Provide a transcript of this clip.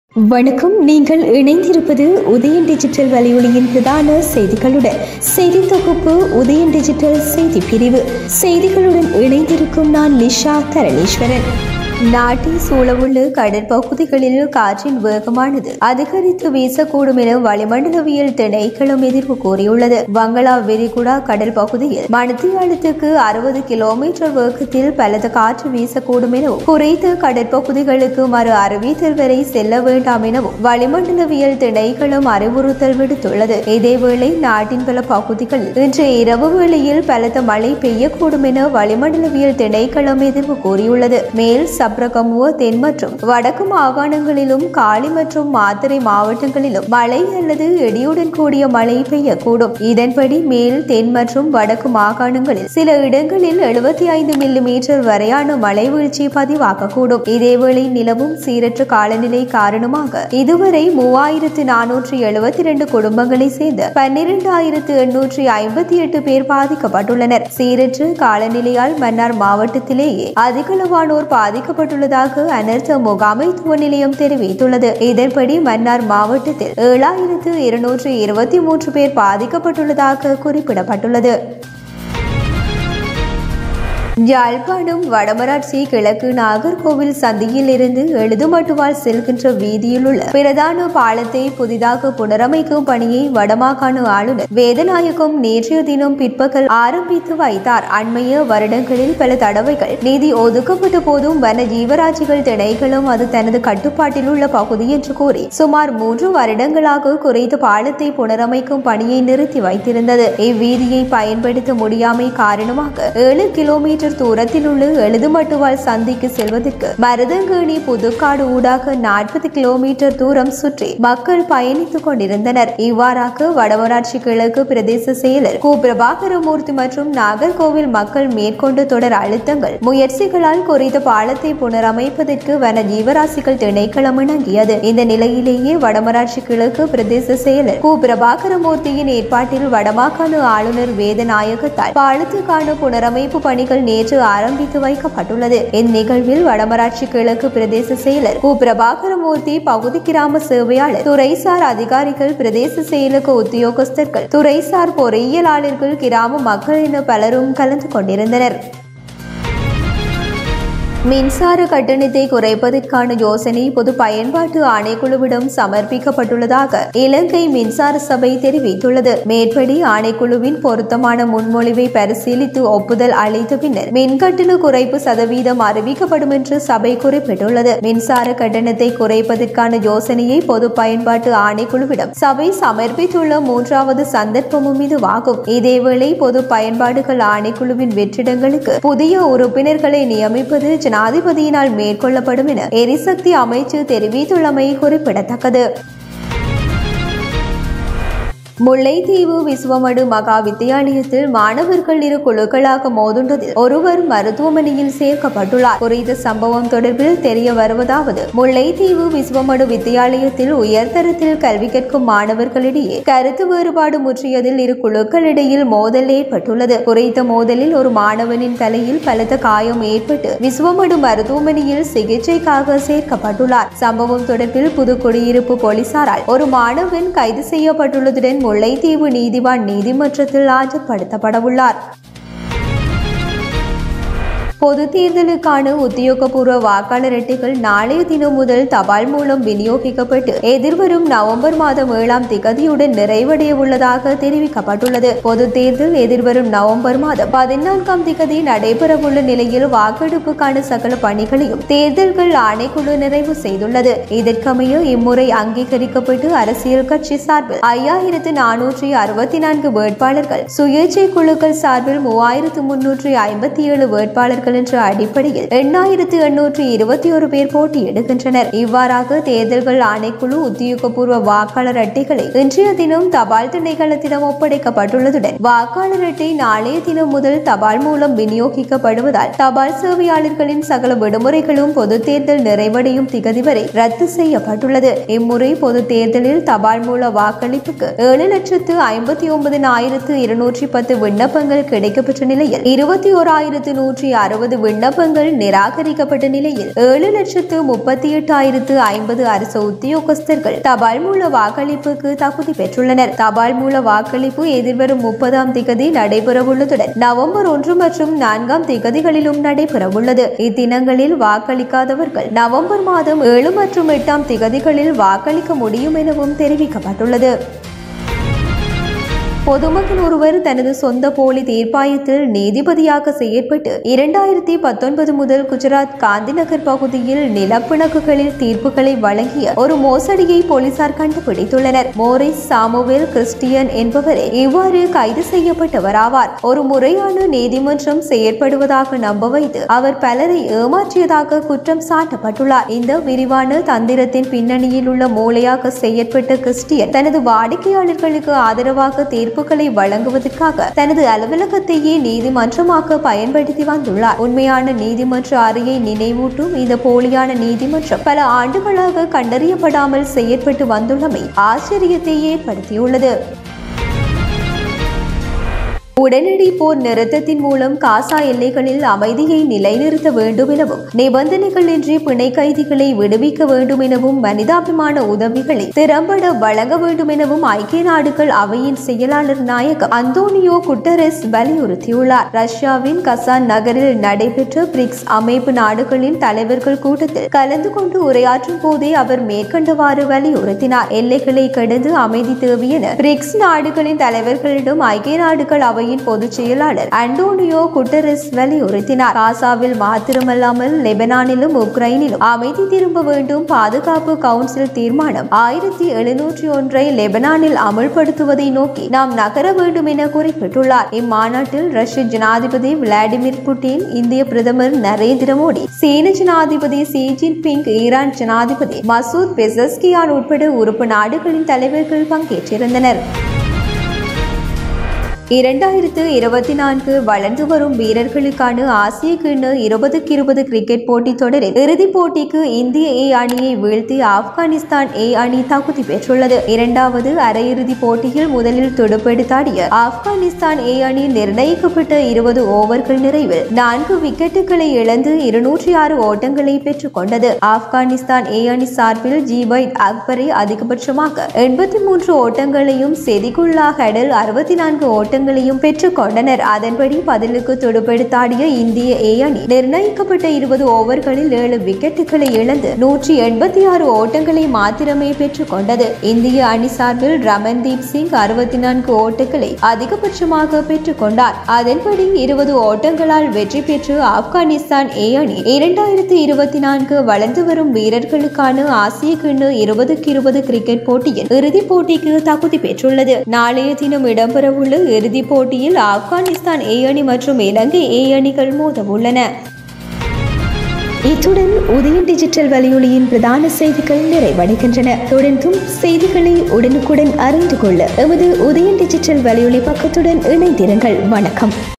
வணக்கம் நீங்கள் இணைந்திருப்பது உதயன் டிஜிட்டல் வலையொலியின் பிரதான செய்திகளுடன் செய்தி தொகுப்பு உதயன் டிஜிட்டல் செய்தி பிரிவு செய்திகளுடன் இணைந்திருக்கும் நான் லிஷா தரணீஸ்வரன் நாட்டை சூழவுள்ள கடற்பகுதிகளில் காற்றின் வேகமானது அதிகரித்து வீசக்கூடும் என வளிமண்டலவியல் திணைக்களம் எதிர்ப்பு கூறியுள்ளது வங்களா விரிகுடா கடல் பகுதியில் மணித்தியாலத்துக்கு அறுபது கிலோமீட்டர் வேகத்தில் பலத்த காற்று வீசக்கூடும் எனவும் குறித்த கடற்பகுதிகளுக்கு மறு அறிவித்தல் வரை செல்ல வேண்டாம் எனவும் வளிமண்டலவியல் திணைக்களம் அறிவுறுத்தல் விடுத்துள்ளது இதேவேளை நாட்டின் பல பகுதிகளில் இன்று இரவு வேளையில் பலத்த மழை பெய்யக்கூடும் என வளிமண்டலவியல் திணைக்களம் எதிர்ப்பு கூறியுள்ளது மேல் சப்ரகமுவ தென் மற்றும் வடக்கு மாகாணங்களிலும் காலி மற்றும் மாத்தறை மாவட்டங்களிலும் மழை அல்லது இடியுடன் கூடிய மழை பெய்யக்கூடும் இதன்படி மேல் தென் மற்றும் வடக்கு மாகாணங்களில் சில இடங்களில் எழுபத்தி ஐந்து மில்லி மீட்டர் வரையான மழை வீழ்ச்சி பதிவாகக்கூடும் இதேவேளை நிலவும் சீரற்ற காலநிலை காரணமாக இதுவரை மூவாயிரத்து நானூற்றி எழுபத்தி இரண்டு குடும்பங்களை சேர்ந்த பன்னிரண்டாயிரத்து எண்ணூற்றி ஐம்பத்தி எட்டு பேர் பாதிக்கப்பட்டுள்ளனர் சீரற்ற காலநிலையால் மன்னார் மாவட்டத்திலேயே அதிகளவானோர் பாதிக்கப்பட்டுள்ளதாக அனர்த்த முகாமைத்துவ நிலையம் தெரிவித்துள்ளது இதன்படி மன்னார் மாவட்டத்தில் ஏழாயிரத்து இருநூற்று இருபத்தி மூன்று பேர் பாதிக்கப்பட்டுள்ளதாக குறிப்பிடப்பட்டுள்ளது யாழ்ப்பாணம் வடமராட்சி கிழக்கு நாகர்கோவில் சந்தியில் இருந்து எழுதுமட்டுவால் செல்கின்ற வீதியில் உள்ள பிரதான பாலத்தை புதிதாக புனரமைக்கும் பணியை வடமாகாண ஆளுநர் வேதநாயகம் நேற்றைய தினம் பிற்பகல் ஆரம்பித்து வைத்தார் அண்மைய வருடங்களில் பல தடவைகள் நிதி ஒதுக்கப்பட்ட போதும் வன ஜீவராசிகள் திணைகளும் அது தனது கட்டுப்பாட்டில் உள்ள பகுதி என்று கூறி சுமார் மூன்று வருடங்களாக குறைந்த பாலத்தை புனரமைக்கும் பணியை நிறுத்தி வைத்திருந்தது இவ்வீதியை பயன்படுத்த முடியாமை காரணமாக ஏழு கிலோமீட்டர் கிலோமீட்டர் தூரத்தில் உள்ள எழுதுமட்டுவால் சந்திக்கு செல்வதற்கு மருதங்கேணி புதுக்காடு ஊடாக நாற்பது கிலோமீட்டர் தூரம் சுற்றி மக்கள் பயணித்துக் கொண்டிருந்தனர் இவ்வாறாக வடமராட்சி கிழக்கு பிரதேச செயலர் கு பிரபாகரமூர்த்தி மற்றும் நாகர்கோவில் மக்கள் மேற்கொண்டு தொடர் அழுத்தங்கள் முயற்சிகளால் குறித்த பாலத்தை புனரமைப்பதற்கு வன ஜீவராசிகள் திணைக்களம் இணங்கியது இந்த நிலையிலேயே வடமராட்சி கிழக்கு பிரதேச செயலர் கு பிரபாகரமூர்த்தியின் ஏற்பாட்டில் வடமாகாண ஆளுநர் வேதநாயகத்தால் பாலத்துக்கான புனரமைப்பு பணிகள் நேற்று ஆரம்பித்து வைக்கப்பட்டுள்ளது இந்நிகழ்வில் வடமராட்சி கிழக்கு பிரதேச செயலர் கு பிரபாகரமூர்த்தி பகுதி கிராம சேவையாளர் துறைசார் அதிகாரிகள் பிரதேச செயலக உத்தியோகஸ்தர்கள் துறைசார் பொறியியலாளர்கள் கிராம மக்கள் என பலரும் கலந்து கொண்டிருந்தனர் மின்சார கட்டணத்தை குறைப்பதற்கான யோசனை பொது பயன்பாட்டு ஆணைக்குழுவிடம் சமர்ப்பிக்கப்பட்டுள்ளதாக இலங்கை மின்சார சபை தெரிவித்துள்ளது மேற்படி ஆணைக்குழுவின் பொருத்தமான முன்மொழிவை பரிசீலித்து ஒப்புதல் அளித்த பின்னர் மின்கட்டண குறைப்பு சதவீதம் அறிவிக்கப்படும் என்று சபை குறிப்பிட்டுள்ளது மின்சார கட்டணத்தை குறைப்பதற்கான யோசனையை பொது பயன்பாட்டு ஆணைக்குழுவிடம் சபை சமர்ப்பித்துள்ள மூன்றாவது சந்தர்ப்பமும் இதுவாகும் இதேவேளை பொது பயன்பாடுகள் ஆணைக்குழுவின் வெற்றிடங்களுக்கு புதிய உறுப்பினர்களை நியமிப்பது ஜனாதிபதியினால் மேற்கொள்ளப்படும் என எரிசக்தி அமைச்சு தெரிவித்துள்ளமை குறிப்பிடத்தக்கது முல்லைத்தீவு விஸ்வமடு மகா வித்தியாலயத்தில் மாணவர்கள் இரு குழுக்களாக மோதுண்டதில் ஒருவர் மருத்துவமனையில் சேர்க்கப்பட்டுள்ளார் குறித்த சம்பவம் தொடர்பில் தெரிய வருவதாவது முல்லைத்தீவு விஸ்வமடு வித்தியாலயத்தில் உயர்தரத்தில் கல்வி கற்கும் மாணவர்களிடையே கருத்து வேறுபாடு முற்றியதில் இரு குழுக்களிடையில் மோதல் ஏற்பட்டுள்ளது குறித்த மோதலில் ஒரு மாணவனின் தலையில் பலத்த காயம் ஏற்பட்டு விஸ்வமடு மருத்துவமனையில் சிகிச்சைக்காக சேர்க்கப்பட்டுள்ளார் சம்பவம் தொடர்பில் புதுக்குடியிருப்பு போலீசாரால் ஒரு மாணவன் கைது செய்யப்பட்டுள்ளதுடன் முல்லைத்தீவு நீதிவான் நீதிமன்றத்தில் ஆஜர்படுத்தப்படவுள்ளார் பொது தேர்தலுக்கான உத்தியோகபூர்வ வாக்காளர் அட்டைகள் நாளைய தினம் முதல் தபால் மூலம் விநியோகிக்கப்பட்டு எதிர்வரும் நவம்பர் மாதம் ஏழாம் திகதியுடன் நிறைவடைய உள்ளதாக தெரிவிக்கப்பட்டுள்ளது பொது தேர்தல் எதிர்வரும் நவம்பர் மாதம் பதினான்காம் திகதி நடைபெறவுள்ள நிலையில் வாக்கெடுப்புக்கான சகல பணிகளையும் தேர்தல்கள் ஆணைக்குழு நிறைவு செய்துள்ளது இதற்கமைய இம்முறை அங்கீகரிக்கப்பட்டு அரசியல் கட்சி சார்பில் ஐயாயிரத்து நானூற்றி அறுபத்தி நான்கு வேட்பாளர்கள் சுயேட்சை குழுக்கள் சார்பில் மூவாயிரத்து முன்னூற்றி ஐம்பத்தி ஏழு வேட்பாளர்கள் என்ற அடிப்படையில் எண்ணாயிரத்து எண்ணூற்றி இருபத்தி ஒரு பேர் போட்டியிடுகின்றனர் இவ்வாறாக தேர்தல்கள் ஆணைக்குழு உத்தியோகபூர்வ வாக்காளர் அட்டைகளை இன்றைய தினம் தபால் திணைக்களத்திடம் ஒப்படைக்கப்பட்டுள்ளதுடன் வாக்காளர் அட்டை நாளைய தினம் முதல் தபால் மூலம் விநியோகிக்கப்படுவதால் தபால் சேவையாளர்களின் சகல விடுமுறைகளும் பொது தேர்தல் நிறைவடையும் திகதி வரை ரத்து செய்யப்பட்டுள்ளது இம்முறை பொது தேர்தலில் தபால் மூல வாக்களிப்புக்கு ஏழு லட்சத்து ஐம்பத்தி ஒன்பது ஆயிரத்து இருநூற்றி பத்து விண்ணப்பங்கள் கிடைக்கப்பெற்ற நிலையில் இருபத்தி ஓராயிரத்து நூற்றி அறுபது அறுபது விண்ணப்பங்கள் நிராகரிக்கப்பட்ட நிலையில் ஏழு லட்சத்து முப்பத்தி எட்டாயிரத்து ஐம்பது அரசு உத்தியோகஸ்தர்கள் தபால் மூல வாக்களிப்புக்கு தகுதி பெற்றுள்ளனர் தபால் மூல வாக்களிப்பு எதிர்வரும் முப்பதாம் திகதி நடைபெறவுள்ளதுடன் நவம்பர் ஒன்று மற்றும் நான்காம் திகதிகளிலும் நடைபெறவுள்ளது இத்தினங்களில் வாக்களிக்காதவர்கள் நவம்பர் மாதம் ஏழு மற்றும் எட்டாம் திகதிகளில் வாக்களிக்க முடியும் எனவும் தெரிவிக்கப்பட்டுள்ளது பொதுமக்கள் ஒருவர் தனது சொந்த போலி தீர்ப்பாயத்தில் நீதிபதியாக செயற்பட்டு இரண்டாயிரத்தி பத்தொன்பது முதல் குஜராத் காந்திநகர் பகுதியில் நிலப்பிணக்குகளில் தீர்ப்புகளை வழங்கிய ஒரு மோசடியை போலீசார் கண்டுபிடித்துள்ளனர் மோரிஸ் சாமுவேல் கிறிஸ்டியன் என்பவரே இவ்வாறு கைது செய்யப்பட்டவராவார் ஒரு முறையான நீதிமன்றம் செயற்படுவதாக நம்ப வைத்து அவர் பலரை ஏமாற்றியதாக குற்றம் சாட்டப்பட்டுள்ளார் இந்த விரிவான தந்திரத்தின் பின்னணியில் உள்ள மூளையாக செயற்பட்ட கிறிஸ்டியன் தனது வாடிக்கையாளர்களுக்கு ஆதரவாக தீர்ப்புகளை வழங்குவதற்காக தனது அலுவலகத்தையே நீதிமன்றமாக்க பயன்படுத்தி வந்துள்ளார் உண்மையான நீதிமன்ற அறையை நினைவூட்டும் இந்த போலியான நீதிமன்றம் பல ஆண்டுகளாக கண்டறியப்படாமல் செயற்பட்டு வந்துள்ளமை ஆச்சரியத்தை ஏற்படுத்தியுள்ளது உடனடி போர் நிறுத்தத்தின் மூலம் காசா எல்லைகளில் அமைதியை நிலைநிறுத்த வேண்டும் எனவும் நிபந்தனைகளின்றி பிணை கைதிகளை விடுவிக்க வேண்டும் எனவும் மனிதாபிமான உதவிகளை திறம்பட வழங்க வேண்டும் எனவும் ஐக்கிய நாடுகள் அவையின் செயலாளர் நாயகம் அந்தோனியோ குட்டரஸ் வலியுறுத்தியுள்ளார் ரஷ்யாவின் கசான் நகரில் நடைபெற்ற பிரிக்ஸ் அமைப்பு நாடுகளின் தலைவர்கள் கூட்டத்தில் கலந்து கொண்டு உரையாற்றும் போதே அவர் மேற்கண்டவாறு வலியுறுத்தினார் எல்லைகளை கடந்து அமைதி தேவை என பிரிக்ஸ் நாடுகளின் தலைவர்களிடம் ஐக்கிய நாடுகள் அவை அவையின் பொதுச் செயலாளர் அண்டோனியோ குட்டரஸ் வலியுறுத்தினார் காசாவில் மாத்திரமல்லாமல் லெபனானிலும் உக்ரைனிலும் அமைதி திரும்ப வேண்டும் பாதுகாப்பு கவுன்சில் தீர்மானம் ஆயிரத்தி எழுநூற்றி ஒன்றை லெபனானில் அமல்படுத்துவதை நோக்கி நாம் நகர வேண்டும் என குறிப்பிட்டுள்ளார் இம்மாநாட்டில் ரஷ்ய ஜனாதிபதி விளாடிமிர் புட்டின் இந்திய பிரதமர் நரேந்திர மோடி சீன ஜனாதிபதி சி ஜின்பிங் ஈரான் ஜனாதிபதி மசூத் பெசஸ்கியான் உட்பட உறுப்பு நாடுகளின் தலைவர்கள் பங்கேற்றிருந்தனர் இரண்டாயிரத்து இருபத்தி நான்கு வளர்ந்து வரும் வீரர்களுக்கான ஆசிய கிண்ண இருபதுக்கு இருபது கிரிக்கெட் போட்டித் தொடரில் இறுதிப் போட்டிக்கு இந்திய ஏ அணியை வீழ்த்தி ஆப்கானிஸ்தான் ஏ அணி தகுதி பெற்றுள்ளது இரண்டாவது அரையிறுதிப் போட்டியில் முதலில் துடுப்பெடுத்தாடிய ஆப்கானிஸ்தான் ஏ அணி நிர்ணயிக்கப்பட்ட இருபது ஓவர்கள் நிறைவில் நான்கு விக்கெட்டுகளை இழந்து இருநூற்றி ஆறு ஓட்டங்களை பெற்றுக் கொண்டது ஆப்கானிஸ்தான் ஏ அணி சார்பில் ஜீபைத் அக்பரை அதிகபட்சமாக எண்பத்தி மூன்று ஓட்டங்களையும் செதிகுல்லா ஹெடல் அறுபத்தி நான்கு ஓட்டங்கள் ஓட்டங்களையும் பெற்றுக் கொண்டனர் அதன்படி பதிலுக்கு துடுப்பெடுத்தாடிய இந்திய ஏ அணி நிர்ணயிக்கப்பட்ட இருபது ஓவர்களில் ஏழு விக்கெட்டுகளை இழந்து நூற்றி எண்பத்தி ஆறு ஓட்டங்களை மாத்திரமே பெற்றுக் கொண்டது இந்திய அணி சார்பில் ரமன்தீப் சிங் அறுபத்தி நான்கு ஓட்டங்களை அதிகபட்சமாக பெற்றுக் கொண்டார் அதன்படி இருபது ஓட்டங்களால் வெற்றி பெற்று ஆப்கானிஸ்தான் ஏ அணி இரண்டாயிரத்தி இருபத்தி நான்கு வளர்ந்து வரும் வீரர்களுக்கான ஆசிய கிண்ண இருபதுக்கு இருபது கிரிக்கெட் போட்டியின் இறுதிப் போட்டிக்கு தகுதி பெற்றுள்ளது நாளைய தினம் இடம்பெறவுள்ள இறுதிப் போட்டியில் ஆப்கானிஸ்தான் ஏ அணி மற்றும் இலங்கை ஏ அணிகள் மோதவுள்ளன இத்துடன் உதயம் டிஜிட்டல் வலையொலியின் பிரதான செய்திகள் நிறைவடைகின்றன தொடர்ந்தும் செய்திகளை உடனுக்குடன் அறிந்து கொள்ள எமது உதயம் டிஜிட்டல் வலையொலி பக்கத்துடன் இணைந்திருங்கள் வணக்கம்